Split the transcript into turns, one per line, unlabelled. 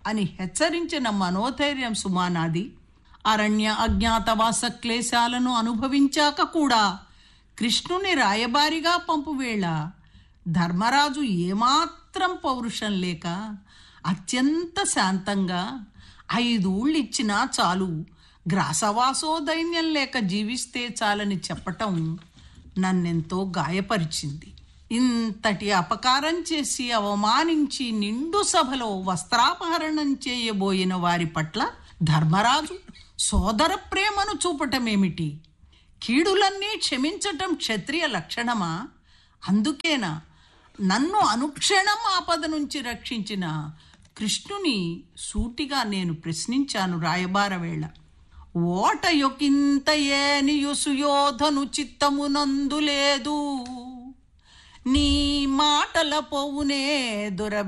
అని హెచ్చరించిన మనోధైర్యం సుమానాది అరణ్య అజ్ఞాతవాస క్లేశాలను అనుభవించాక కూడా కృష్ణుని రాయబారిగా పంపువేళ ధర్మరాజు ఏమాత్రం పౌరుషం లేక అత్యంత శాంతంగా ఐదూళ్ళిచ్చినా చాలు గ్రాసవాసో దైన్యం లేక జీవిస్తే చాలని చెప్పటం నన్నెంతో గాయపరిచింది ఇంతటి అపకారం చేసి అవమానించి నిండు సభలో వస్త్రాపహరణం చేయబోయిన వారి పట్ల ధర్మరాజు సోదర ప్రేమను చూపటమేమిటి కీడులన్నీ క్షమించటం క్షత్రియ లక్షణమా అందుకేనా నన్ను అనుక్షణం ఆపద నుంచి రక్షించిన కృష్ణుని సూటిగా నేను ప్రశ్నించాను రాయబార వేళ ఓట యొకింత ఏనియు సుయోధను చిత్తమునందు లేదు నీ మాటల పోవునే దుర